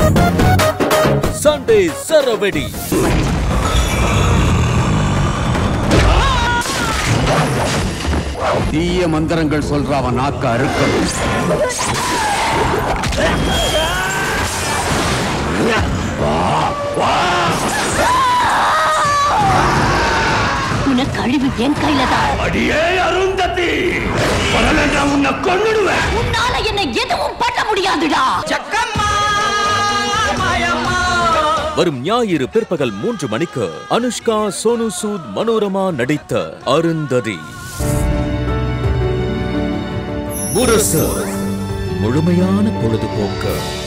Sunday சரவெடி தீய மந்திரங்கள் சொல்ற அவன் நாக்க அறுக்கணும் உனக்கு அழிவு என் கையில தான் அடியே அருந்ததி வரலன்னா உன்னை கொன்னுடுவேன் உன்னால என்ன எதுவும் பண்ண முடியாதுடா வரும் ஞாயிறு பிற்பகல் மூன்று மணிக்கு அனுஷ்கா சோனு சூத் மனோரமா நடித்த அருந்ததி முரசு முழுமையான பொழுதுபோக்கு